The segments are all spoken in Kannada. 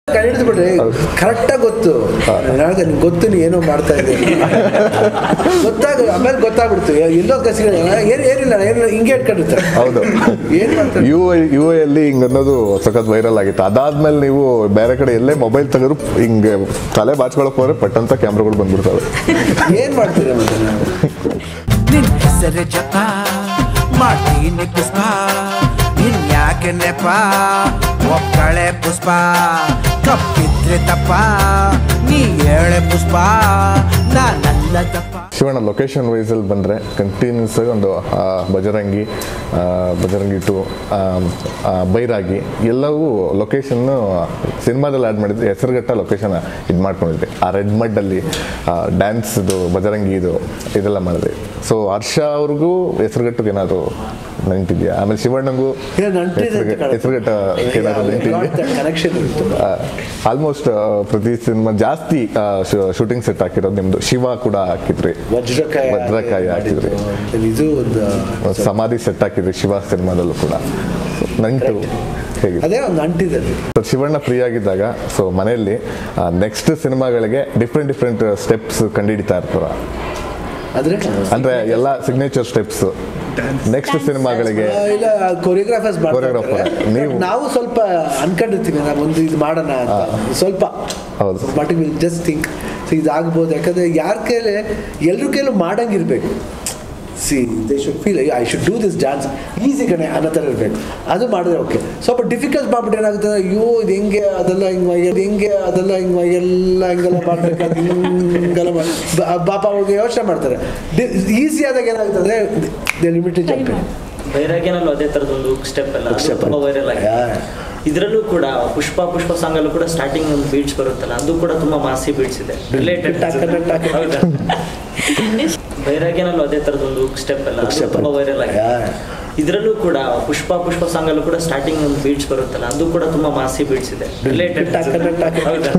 ಹಿಡಿದು ಬಿಡ್ರಿ ಕರೆಕ್ಟಾಗಿ ಗೊತ್ತು ನನಗೆ ನಿಂಗೆ ಗೊತ್ತು ನೀ ಏನೋ ಮಾಡ್ತಾ ಇದ್ದೀನಿ ಗೊತ್ತಾಗ ಆಮೇಲೆ ಗೊತ್ತಾಗ್ಬಿಡ್ತು ಎಲ್ಲೋ ಕಸಿಗಳ ಏನು ಏನಿಲ್ಲ ಏನು ಹಿಂಗೆ ಇಟ್ಕೊಂಡಿರ್ತಾರೆ ಹೌದು ಏನು ಮಾಡ್ತಾರೆ ಯು ಯು ಅಲ್ಲಿ ಹಿಂಗ್ ಅನ್ನೋದು ಸಖತ್ ವೈರಲ್ ಆಗಿತ್ತು ಅದಾದ್ಮೇಲೆ ನೀವು ಬೇರೆ ಕಡೆ ಎಲ್ಲೇ ಮೊಬೈಲ್ ತೆಗೆದ್ರು ಹಿಂಗೆ ತಲೆ ಬಾಚ್ಕೊಳಕ್ ಹೋದ್ರೆ ಪಟ್ಟಂತ ಕ್ಯಾಮ್ರಾಗಳು ಬಂದ್ಬಿಡ್ತವೆ ಏನು ಮಾಡ್ತೀರಿ ಮತ್ತೆ ನಾವು ನಿನ್ ಹೆಸರು ಜಪ ಮಾಡ್ತೀನಿ ಪುಷ್ಪ ನಿನ್ ಯಾಕೆ ನೆಪ ಒಕ್ಕಳೆ ಪುಷ್ಪ ಕಪ್ಪಿದ್ರೆ ತಪ್ಪ ನೀ ಹೇಳೆ ಪುಷ್ಪ ನಾನಲ್ಲ ತಪ್ಪ ಶಿವಣ್ಣ ಲೊಕೇಶನ್ ವೈಸ್ ಅಲ್ಲಿ ಬಂದ್ರೆ ಕಂಟಿನ್ಯೂಸ್ ಆಗಿ ಒಂದು ಆ, ಬಜರಂಗಿ ಆ, ಬಜರಂಗಿ ಟು ಬೈರಾಗಿ ಎಲ್ಲವೂ ಲೊಕೇಶನ್ ಸಿನಿಮಾದಲ್ಲಿ ಆ್ಯಡ್ ಮಾಡಿದ್ರೆ ಹೆಸರುಘಟ್ಟ ಲೊಕೇಶನ್ ಇದು ಮಾಡ್ಕೊಂಡಿದ್ವಿ ಆ ರೆಡ್ ಮಡ್ ಅಲ್ಲಿ ಡ್ಯಾನ್ಸ್ದು ಬಜರಂಗಿ ಇದು ಇದೆಲ್ಲ ಮಾಡಿದ್ವಿ ಸೊ ಹರ್ಷ ಅವ್ರಿಗೂ ಹೆಸರುಘಟ್ಟಕ್ಕೆ ಏನಾದ್ರು ನೆನಪಿದ್ಯಾ ಆಮೇಲೆ ಶಿವಣ್ಣಂಗೂ ಏನೋ ನಂಟಿದೆ ಅಂತ ಕಾಣುತ್ತೆ. ಹೆಸರುಘಟ್ಟ ಏನಾದ್ರು ನೆನಪಿದ್ಯಾ ಕನೆಕ್ಷನ್ ಇರುತ್ತೆ ಆಲ್ಮೋಸ್ಟ್ ಪ್ರತಿ ಸಿನಿಮಾ ಜಾಸ್ತಿ ಶೂಟಿಂಗ್ ಸೆಟ್ ಹಾಕಿರೋದು ನಿಮ್ದು ಶಿವ ಕೂಡ ಹಾಕಿದ್ರಿ ವಜ್ರಕಾಯ ವಜ್ರಕಾಯ ಹಾಕಿದ್ರಿ ಇದು ಒಂದು ಒಂದ್ ಸಮಾಧಿ ಸೆಟ್ ಹಾಕಿದ್ರಿ ಶಿವ ಸಿನಿಮಾದಲ್ಲೂ ಕೂಡ ನಂಟು ಹೇಗಿದೆ ಅದೇ ಒಂದು ಅಂಟಿದೆ So, ಶಿವಣ್ಣ ಫ್ರೀ ಆಗಿದ್ದಾಗ ಸೊ ಮನೆಯಲ್ಲಿ ನೆಕ್ಸ್ಟ್ ಸಿನಿಮಾಗಳಿಗೆ ಡಿಫ್ರೆಂಟ್ ಡಿಫ್ರೆಂಟ್ ಸ್ಟೆಪ್ಸ್ ಕಂಡುಹಿಡಿತಾ ಇರ್ತಾರ ಅಂದ್ರೆ ಅಂದ್ರೆ ಎಲ್ಲ ಸಿಗ್ನೇಚರ್ ಸ್ಟೆಪ್ಸ್ ನೆಕ್ಸ್ಟ್ ಸಿನಿಮಾಗಳಿಗೆ ಆ, ಇಲ್ಲ ಕೊರಿಯೋಗ್ರಾಫರ್ಸ್ Choreographer. ನೀವು- ನಾವು ಸ್ವಲ್ಪ ಅನ್ಕೊಂಡಿರ್ತೀವಿ ನಾವು ಒಂದು ಇದು ಮಾಡೋಣ ಅಂತ ಸ್ವಲ್ಪ ಹೌದು. ಬಟ್ ವಿಲ್ ಜಸ್ಟ್ ಥಿಂಕ್ ಇದಾಗ್ಬೋದು ಯಾಕಂದ್ರೆ ಯಾರ ಕೈಲಿ ಎಲ್ರ ಕೈಲೂ ಮಾಡಂಗಿರ್ಬೇಕು see they should feel I should do this dance easy ಕಣೆ ಅನ್ನೋ ಥರ ಇರಬೇಕು ಅದು ಮಾಡಿದ್ರೆ ಓಕೆ ಸ್ವಲ್ಪ ಡಿಫಿಕಲ್ಟ್ ಮಾಡ್ಬಿಟ್ಟು ಏನಾಗುತ್ತೆ ಅಯ್ಯೋ ಇದು ಹೆಂಗೆ ಅದೆಲ್ಲ ಹಿಂಗೆ ಇದು ಹೆಂಗೆ ಅದೆಲ್ಲ ಹಿಂಗೆ ಎಲ್ಲ ಹಿಂಗೆಲ್ಲ ಮಾಡ್ಬೇಕು ಅದು ಹಿಂಗೆಲ್ಲ ಮಾಡಿ ಬ- ಪಾಪ ಅವ್ರಿಗೆ ಯೋಚನೆ ಮಾಡ್ತಾರೆ ಈಸಿ ಆದಾಗ ಏನಾಗುತ್ತೆ ಅಂದರೆ ದೇ ಲಿಮಿಟೆಡ್ ಜಂಪಿಂಗ್ ಬೈರಾಗಿನಲ್ಲೂ ಅದೇ ತರದೊಂದು ಸ್ಟೆಪ್ ಎಲ್ಲ ಅದು Step ತುಂಬಾ ಅಲ್ಲ. ವೈರಲ್ ಆಗಿದೆ Yeah. ಇದರಲ್ಲೂ ಕೂಡ ಪುಷ್ಪ ಪುಷ್ಪ ಸಾಂಗ್ ಅಲ್ಲೂ ಕೂಡ ಸ್ಟಾರ್ಟಿಂಗ್ ಒಂದು ಬೀಟ್ಸ್ ಬರುತ್ತಲ್ಲ ಅದು ಕೂಡ ತುಂಬಾ ಮಾಸಿ ಬೀಟ್ಸ್ ಇದೆ ರಿಲೇಟೆಡ್ ಟಕ್ ಟಕ್ ಟಕ್. ಹೌದಾ ಬೈರಾಗಿನಲ್ಲೂ ಅದೇ ತರದೊಂದು ಸ್ಟೆಪ್ ಎಲ್ಲ ಅದು Step ತುಂಬಾ ಅಲ್ಲ. ವೈರಲ್ ಆಗಿದೆ Yeah. ಇದರಲ್ಲೂ ಕೂಡ ಪುಷ್ಪ ಪುಷ್ಪ ಸಾಂಗ್ ಅಲ್ಲೂ ಕೂಡ ಸ್ಟಾರ್ಟಿಂಗ್ ಒಂದು ಬೀಟ್ಸ್ ಬರುತ್ತಲ್ಲ ಅದು ಕೂಡ ತುಂಬಾ ಮಾಸಿ ಬೀಟ್ಸ್ ಇದೆ ರಿಲೇಟೆಡ್ ಟಕ್ ಟಕ್ ಟಕ್. ಹೌದಾ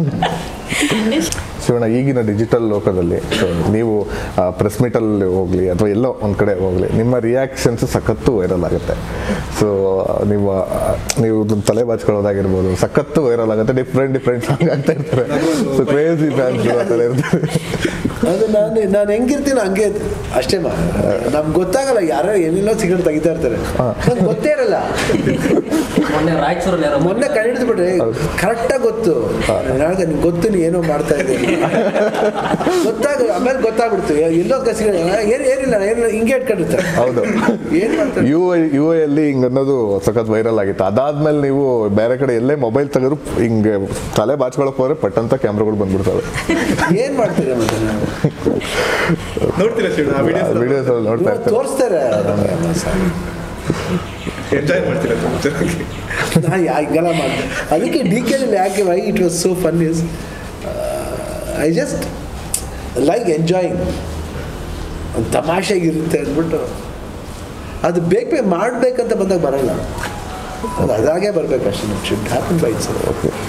ಶಿವಣ್ಣ ಈಗಿನ ಡಿಜಿಟಲ್ ಲೋಕದಲ್ಲಿ so ನೀವು ಪ್ರೆಸ್ ಮೀಟಲ್ಲಿ ಹೋಗ್ಲಿ ಅಥವಾ ಎಲ್ಲೋ ಒಂದು ಕಡೆ ಹೋಗ್ಲಿ ನಿಮ್ಮ ರಿಯಾಕ್ಷನ್ಸ್ ಸಖತ್ತು ವೈರಲ್ ಆಗುತ್ತೆ ಸೊ ನೀವು ಆ, ನೀವು ಇದನ್ನ ತಲೆ ಬಾಚ್ಕೊಳ್ಳೋದಾಗಿರ್ಬೋದು ಸಖತ್ತು ವೈರಲ್ ಆಗುತ್ತೆ ಡಿಫ್ರೆಂಟ್ ಡಿಫ್ರೆಂಟ್ ಸಾಂಗ್ ಆಗ್ತಾ ಇರ್ತಾರೆ ಸೊ ಕ್ರೇಜಿ ಫ್ಯಾನ್ಸ್ ಆ ಥರ ಇರ್ತಾರೆ ಅದು ನಾನು ನಾನು ಹೆಂಗಿರ್ತೀನೋ ಹಂಗೆ ಅಷ್ಟೇ ಮಾ ನಮ್ಗೆ ಗೊತ್ತಾಗಲ್ಲ ಯಾರೋ ಏನೆಲ್ಲೋ ಸಿಗರೇಟ್ ತೆಗಿತಾ ಇರ್ತಾರೆ ನಂಗೆ ಗೊತ್ತೇ ಇರಲ್ಲ ಮೊನ್ನೆ ರಾಯಚೂರಲ್ಲಿ ಯಾರೋ ಮೊನ್ನೆ ಕೈ ಹಿಡಿದು ಬಿಡ್ರಿ ಕರೆಕ್ಟಾಗಿ ಗೊತ್ತು ನನಗೆ ನಿಂಗೆ ಗೊತ್ತು ನೀ ಏನೋ ಮಾಡ್ತಾ ಇದ್ದೀನಿ ಗೊತ್ತಾಗ ಆಮೇಲೆ ಗೊತ್ತಾಗ್ಬಿಡ್ತು ಎಲ್ಲೋ ಕಸಿಗಳ ಏನು ಏನಿಲ್ಲ ಏನು ಹಿಂಗೆ ಇಟ್ಕೊಂಡಿರ್ತಾರೆ ಹೌದು ಏನು ಮಾಡ್ತಾರೆ ಯು ಯು ಅಲ್ಲಿ ಹಿಂಗ್ ಅನ್ನೋದು ಸಖತ್ ವೈರಲ್ ಆಗಿತ್ತು ಅದಾದ್ಮೇಲೆ ನೀವು ಬೇರೆ ಕಡೆ ಎಲ್ಲೇ ಮೊಬೈಲ್ ತೆಗೆದ್ರು ಹಿಂಗೆ ತಲೆ ಬಾಚ್ಕೊಳಕ್ ಹೋದ್ರೆ ಪಟ್ಟಂತ ಕ್ಯಾಮ್ರಾಗಳು ಬಂದ್ಬಿಡ್ತವೆ ಏನು ಮಾಡ್ತೀರಿ ಮತ್ತೆ ನಾವು ನೋಡ್ತೀರಾ ಶಿವಣ್ಣ ಆ ವಿಡಿಯೋಸ್ ವಿಡಿಯೋಸ್ ಅಲ್ಲಿ ನೋಡ್ತಾ ಇವಾಗ ಇರ್ತಾರೆ ತೋರಿಸ್ತಾರೆ ಎಂಜಾಯ್ ಮಾಡ್ತೀರಾ ತುಂಬ ಚೆನ್ನಾಗಿ ನಾ ಯಾ- ಹಿಂಗೆಲ್ಲ ಮಾಡಿದೆ ಅದಕ್ಕೆ ಡಿ ಕೆ ಯಾಕೆ why it was so fun is I just like enjoying ಒಂದು ತಮಾಷೆಗಿರುತ್ತೆ ಅಂದ್ಬಿಟ್ಟು ಅದು ಬೇಗ ಬೇಗ ಮಾಡಬೇಕಂತ ಬಂದಾಗ ಬರಲ್ಲ ಅದು ಅದಾಗೆ ಬರಬೇಕು ಅಷ್ಟೇ should happen by it's okay